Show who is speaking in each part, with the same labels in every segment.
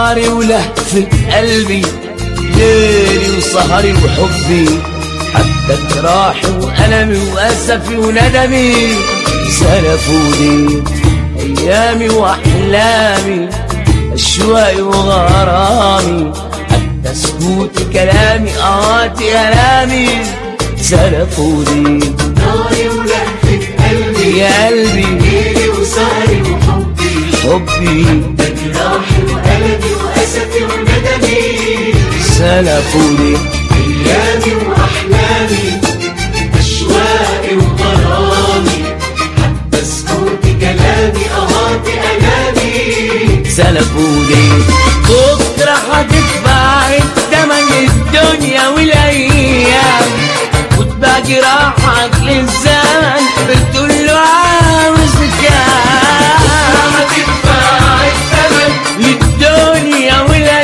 Speaker 1: ناري ولهفة قلبي ليلي وسهري وحبي حتى جراحي وألمي وأسفي وندمي سلفوني أيامي وأحلامي أشواقي وغرامي حتى سكوت كلامي آتي ألامي سلفوني
Speaker 2: ناري ولهفة قلبي
Speaker 1: يا قلبي
Speaker 2: ليلي وسهري وحبي
Speaker 1: حبي
Speaker 2: ده جراحي وألمي وأسفي وندمي
Speaker 1: سلفوني
Speaker 2: أيامي وأحلامي أشواقي وغرامي حتى سكوت كلامي أهاتي ألامي
Speaker 1: سلفوني بكرة هتدفع التمن الدنيا والأيام وتبقى جراحك للزمن بتقول له عاوز كام
Speaker 2: هتدفع الثمن
Speaker 1: للدنيا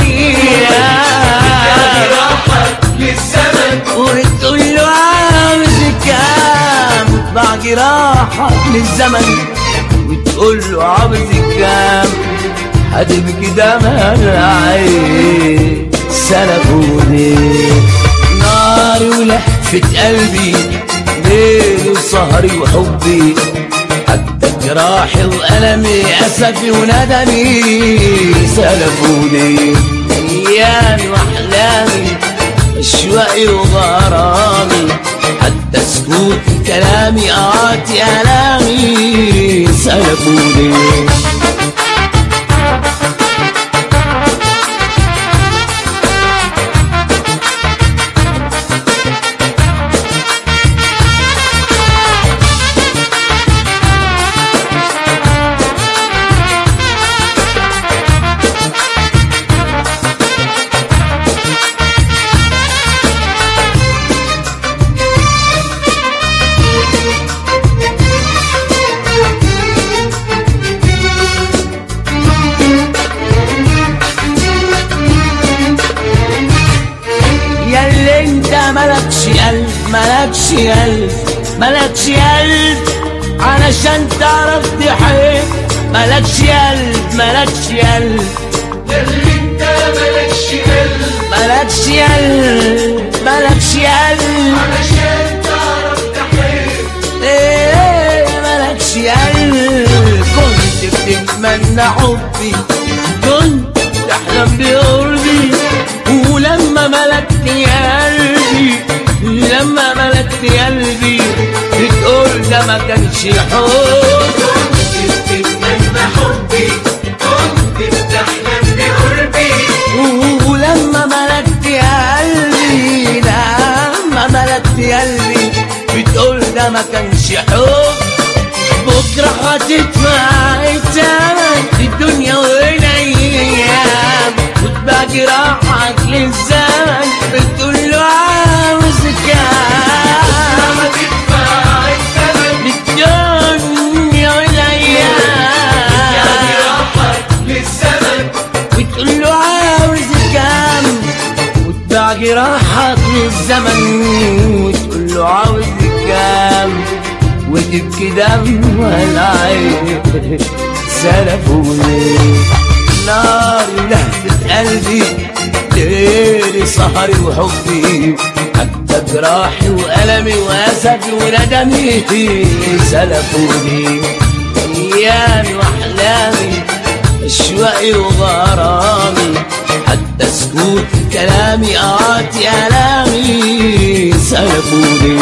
Speaker 1: والأيام
Speaker 2: راحك للزمن
Speaker 1: وتقول له عاوز كام وتبقى جراحك للزمن وتقول له عاوز كام هتبكي دمع عين سلبوني ناري ولهفة قلبي ليلي وسهري وحبي حتى جراحي وألمي أسفي وندمي سلبوني أيامي وأحلامي أشواقي وغرامي حتى سكوت كلامي آتي ألامي سلبوني يا اللي انت ملكش قلب ملكش قلب ملكش قلب علشان تعرف تحب ملكش قلب ملكش قلب
Speaker 2: اللي انت مالكش قلب
Speaker 1: ملكش قلب ملكش قلب
Speaker 2: علشان تعرف تحب
Speaker 1: ايه ملكش قلب كنت بتتمنى حبي كنت تحلم بقربي ولما ملكت قلبي لما ملكت قلبي بتقول ده ما كانش حب
Speaker 2: كنت بتتمنى حبي كنت بتحلم بقربي
Speaker 1: ولما ملكت قلبي لما ملكت قلبي بتقول ده ما كانش حب بكرة هتدفع التمن في الدنيا والايام وتبقى جراحك للزمن بتقول له عاوز كام
Speaker 2: هتدفع الثمن
Speaker 1: للدنيا
Speaker 2: يعني
Speaker 1: والايام
Speaker 2: راحك للزمن
Speaker 1: وتقول له عاوز كام وتباع جراحك للزمن وتقول له عاوز كام وتبكي دم العين سلفوني نار لهفة قلبي ليلي سهري وحبي حتى جراحي وألمي وأسفي وندمي سلفوني أيامي وأحلامي أشواقي وغرامي حتى سكوت كلامي آتي ألامي سلبوني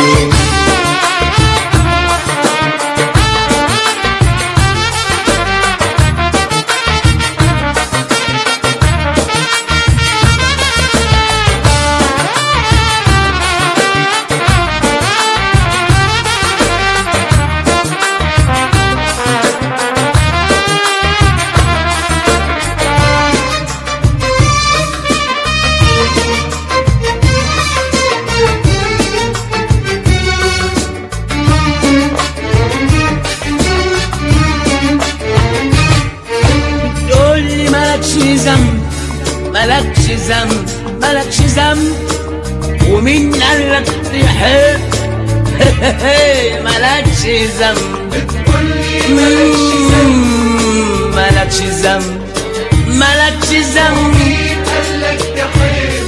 Speaker 1: تقول لي مالكش ذنب مالكش ذنب مالكش ذنب ومين قالك تحب مالكش ذنب
Speaker 2: بتقولي مالكش ذنب
Speaker 1: مم، مالكش ذنب ملكش ذنب
Speaker 2: مين قالك تحب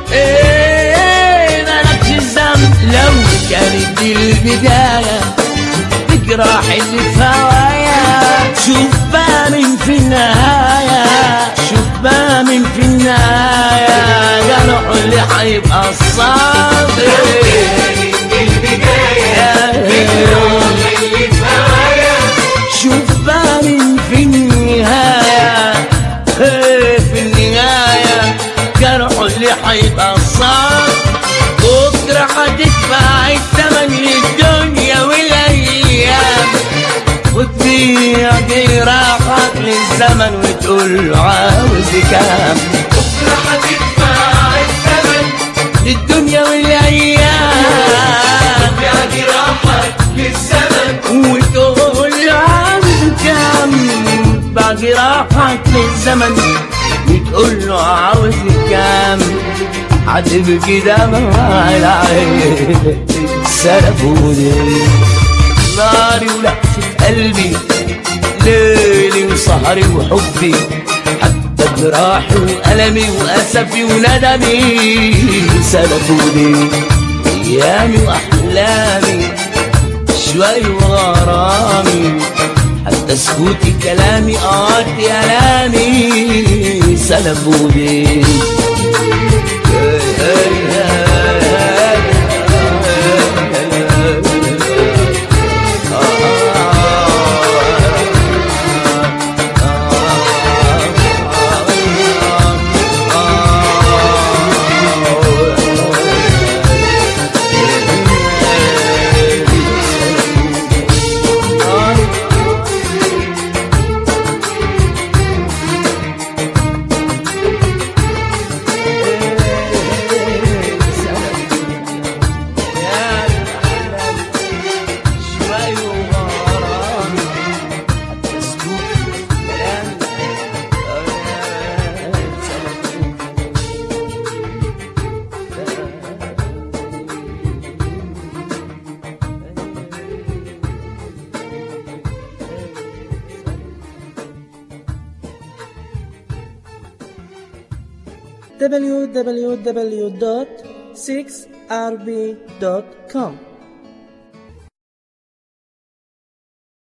Speaker 1: ايه ملكش ذنب لو كانت دي البداية تجرح اللي في هوايا شوف بقى من في النهاية شوف بقى من في النهاية جرح اللي هيبقى الصابر
Speaker 2: كانت دي البداية بتروح اللي في هوايا
Speaker 1: شوف بقى من في النهاية إيه في النهاية جرح اللي هيبقى صعب بكرة هتدفع الثمن للدنيا والأيام وتبيع جراحك للزمن وتقول له عاوز كام
Speaker 2: بكرة هتدفع الثمن
Speaker 1: للدنيا والأيام
Speaker 2: يا جراحك للزمن
Speaker 1: وتقول له عاوز كام بعد راحك للزمن وتقول له عاوز كام هتبكي دمع العين سلفوني ناري ولهفة قلبي ليلي وسهري وحبي حتى جراحي وألمي وأسفي وندمي سلفوني أيامي وأحلامي شوي وغرامي حتى سكوتي كلامي قاطي ألامي سلبوني
Speaker 3: www.6rb.com